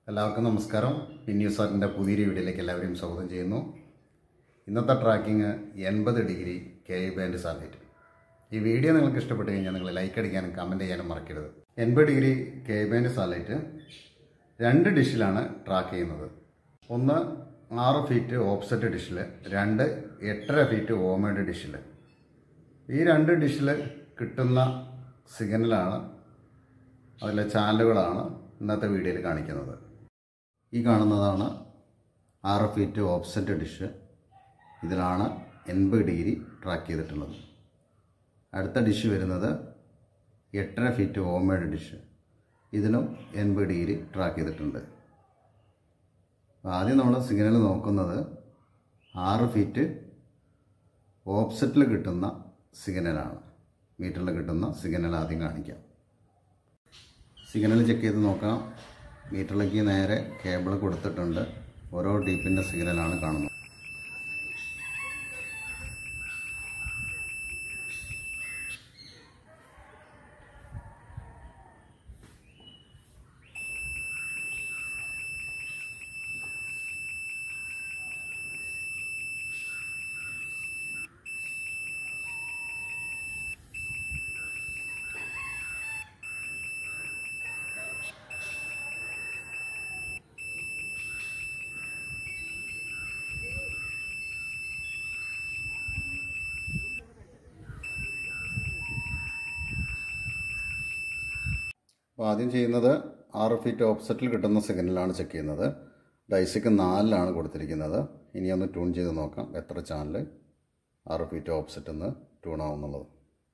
എല്ലാവർക്കും നമസ്കാരം ന്യൂസ് ആർട്ടിൻ്റെ പുതിയൊരു വീഡിയോയിലേക്ക് എല്ലാവരെയും സ്വാഗതം ചെയ്യുന്നു ഇന്നത്തെ ട്രാക്കിംഗ് എൺപത് ഡിഗ്രി കെ ബാൻഡ് സാറ്റലൈറ്റ് ഈ വീഡിയോ നിങ്ങൾക്ക് ഇഷ്ടപ്പെട്ട് കഴിഞ്ഞാൽ നിങ്ങൾ ലൈക്ക് അടിക്കാനും കമൻറ്റ് ചെയ്യാനും മറക്കരുത് എൺപത് ഡിഗ്രി കെ ബാൻഡ് സാറ്റലൈറ്റ് രണ്ട് ഡിഷിലാണ് ട്രാക്ക് ചെയ്യുന്നത് ഒന്ന് ആറ് ഫീറ്റ് ഓപ്സെറ്റ് ഡിഷിൽ രണ്ട് എട്ടര ഫീറ്റ് ഓമേഡ് ഡിഷിൽ ഈ രണ്ട് ഡിഷിൽ കിട്ടുന്ന സിഗ്നലാണ് അതിലെ ചാനലുകളാണ് ഇന്നത്തെ വീഡിയോയിൽ കാണിക്കുന്നത് ഈ കാണുന്നതാണ് ആറ് ഫീറ്റ് ഓപ്സെറ്റ് ഡിഷ് ഇതിലാണ് എൺപത് ഡിഗ്രി ട്രാക്ക് ചെയ്തിട്ടുള്ളത് അടുത്ത ഡിഷ് വരുന്നത് എട്ടര ഫീറ്റ് ഓമേഡ് ഡിഷ് ഇതിലും എൺപത് ഡിഗ്രി ട്രാക്ക് ചെയ്തിട്ടുണ്ട് അപ്പോൾ ആദ്യം നമ്മൾ സിഗ്നൽ നോക്കുന്നത് ആറ് ഫീറ്റ് ഓപ്സെറ്റിൽ കിട്ടുന്ന സിഗ്നലാണ് മീറ്ററിൽ കിട്ടുന്ന സിഗ്നൽ ആദ്യം കാണിക്കാം സിഗ്നൽ ചെക്ക് ചെയ്ത് നോക്കാം മീറ്ററിലേക്ക് നേരെ കേബിൾ കൊടുത്തിട്ടുണ്ട് ഓരോ ഡീപ്പിൻ്റെ സിഗ്നലാണ് കാണുന്നത് അപ്പോൾ ആദ്യം ചെയ്യുന്നത് ആറ് ഫീറ്റ് ഓപ്സെറ്റിൽ കിട്ടുന്ന സിഗ്നലാണ് ചെക്ക് ചെയ്യുന്നത് ഡൈസിക്ക് നാലിലാണ് കൊടുത്തിരിക്കുന്നത് ഇനി ഒന്ന് ട്യൂൺ ചെയ്ത് നോക്കാം എത്ര ചാനൽ ആറ് ഫീറ്റ് ഓപ്സെറ്റ് എന്ന് ട്യൂൺ ആവുന്നുള്ളത്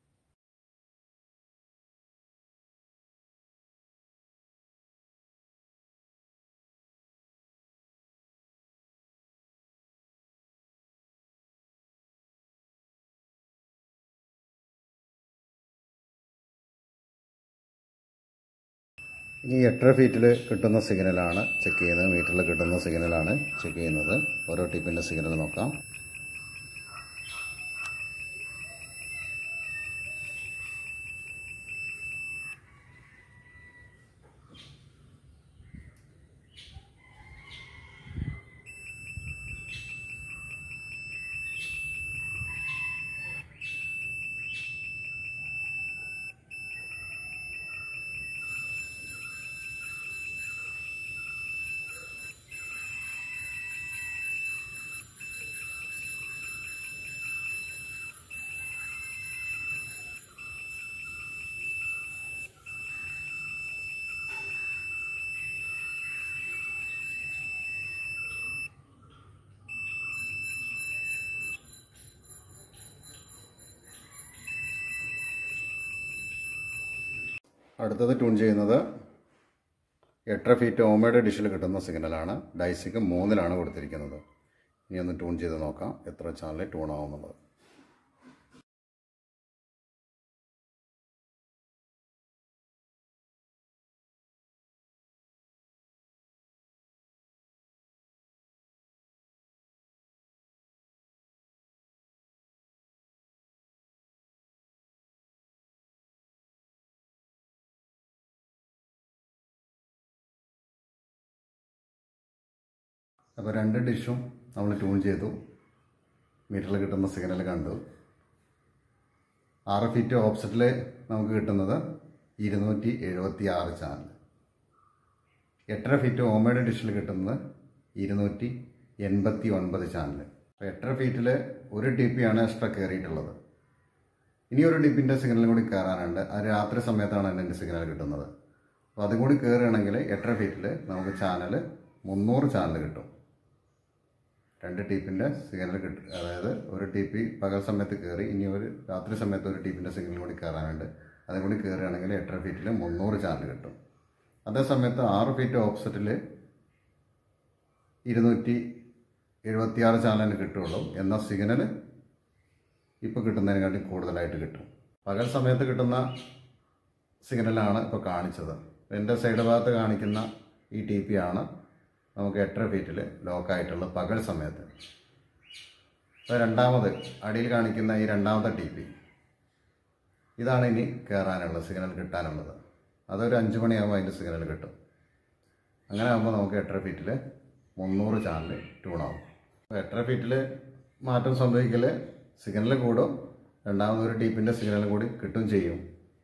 ഇനി എട്ടര ഫീറ്റിൽ കിട്ടുന്ന സിഗ്നലാണ് ചെക്ക് ചെയ്യുന്നത് മീറ്ററിൽ കിട്ടുന്ന സിഗ്നലാണ് ചെക്ക് ചെയ്യുന്നത് ഓരോ ടിപ്പിൻ്റെ സിഗ്നൽ നോക്കാം അടുത്തത് ട്യൂൺ ചെയ്യുന്നത് എട്ടര ഫീറ്റ് ഓമയുടെ ഡിഷിൽ കിട്ടുന്ന സിഗ്നലാണ് ഡൈസിക്ക് മൂന്നിലാണ് കൊടുത്തിരിക്കുന്നത് ഇനി ഒന്ന് ട്യൂൺ ചെയ്ത് നോക്കാം എത്ര ചാനൽ ട്യൂൺ ആവുന്നുള്ളത് അപ്പോൾ രണ്ട് ഡിഷും നമ്മൾ ട്യൂൺ ചെയ്തു മീറ്ററിൽ കിട്ടുന്ന സിഗ്നൽ കണ്ടു ആറ് ഫീറ്റ് ഓപ്സെറ്റിൽ നമുക്ക് കിട്ടുന്നത് ഇരുന്നൂറ്റി എഴുപത്തി ആറ് ചാനൽ എട്ടര ഫീറ്റ് ഓമയുടെ ഡിഷിൽ കിട്ടുന്നത് ഇരുന്നൂറ്റി എൺപത്തി ഒൻപത് ചാനൽ അപ്പോൾ എട്ടര ഫീറ്റിൽ ഒരു ടി പി ആണ് എക്സ്ട്രാ കയറിയിട്ടുള്ളത് ഇനി ഒരു ഡിപ്പിൻ്റെ സിഗ്നലും കൂടി കയറാനുണ്ട് അത് രാത്രി സമയത്താണ് അതിൻ്റെ സിഗ്നൽ കിട്ടുന്നത് അപ്പോൾ അതും കൂടി കയറുകയാണെങ്കിൽ എട്ടര ഫീറ്റിൽ നമുക്ക് ചാനൽ മുന്നൂറ് ചാനൽ കിട്ടും രണ്ട് ടീപ്പിൻ്റെ സിഗ്നൽ കിട്ടും അതായത് ഒരു ടി പി പകൽ സമയത്ത് കയറി ഇനി ഒരു രാത്രി സമയത്ത് ഒരു ടീപ്പിൻ്റെ സിഗ്നൽ കൂടി കയറാനുണ്ട് അതും കൂടി കയറുകയാണെങ്കിൽ എട്ടര ഫീറ്റിൽ മുന്നൂറ് ചാനൽ കിട്ടും അതേ സമയത്ത് ആറ് ഫീറ്റ് ഓപ്സെറ്റിൽ ഇരുന്നൂറ്റി എഴുപത്തിയാറ് ചാനലിന് കിട്ടുള്ളൂ എന്നാൽ സിഗ്നൽ ഇപ്പോൾ കിട്ടുന്നതിനെക്കാട്ടി കൂടുതലായിട്ട് കിട്ടും പകൽ സമയത്ത് കിട്ടുന്ന സിഗ്നലാണ് ഇപ്പോൾ കാണിച്ചത് എൻ്റെ സൈഡ് ഭാഗത്ത് കാണിക്കുന്ന ഈ ടി പി ആണ് നമുക്ക് എട്ടര ഫീറ്റിൽ ലോക്കായിട്ടുള്ള പകൽ സമയത്ത് അപ്പോൾ രണ്ടാമത് അടിയിൽ കാണിക്കുന്ന ഈ രണ്ടാമത്തെ ടി പി ഇതാണ് ഇനി കയറാനുള്ളത് സിഗ്നൽ കിട്ടാനുള്ളത് അതൊരു അഞ്ച് മണിയാകുമ്പോൾ അതിൻ്റെ സിഗ്നൽ കിട്ടും അങ്ങനെ ആകുമ്പോൾ നമുക്ക് എട്ടര ഫീറ്റിൽ മുന്നൂറ് ചാനൽ ട്യൂണാവും അപ്പോൾ എട്ടര ഫീറ്റിൽ മാറ്റം സംഭവിക്കൽ സിഗ്നൽ കൂടും രണ്ടാമതൊരു ഡീപ്പിൻ്റെ സിഗ്നൽ കൂടി കിട്ടും ചെയ്യും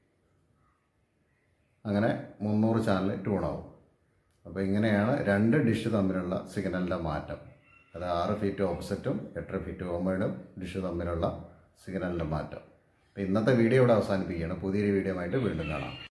അങ്ങനെ മുന്നൂറ് ചാനൽ ട്യൂണാവും അപ്പോൾ ഇങ്ങനെയാണ് രണ്ട് ഡിഷ് തമ്മിലുള്ള സിഗ്നലിൻ്റെ മാറ്റം അത് ആറ് ഫീറ്റ് ഓപ്പോസിറ്റും എട്ടര ഫീറ്റ് ഓമേഡും ഡിഷ് തമ്മിലുള്ള സിഗ്നലിൻ്റെ മാറ്റം അപ്പോൾ ഇന്നത്തെ വീഡിയോ ഇവിടെ അവസാനിപ്പിക്കുകയാണ് പുതിയൊരു വീഡിയോ ആയിട്ട് വീണ്ടും കാണാം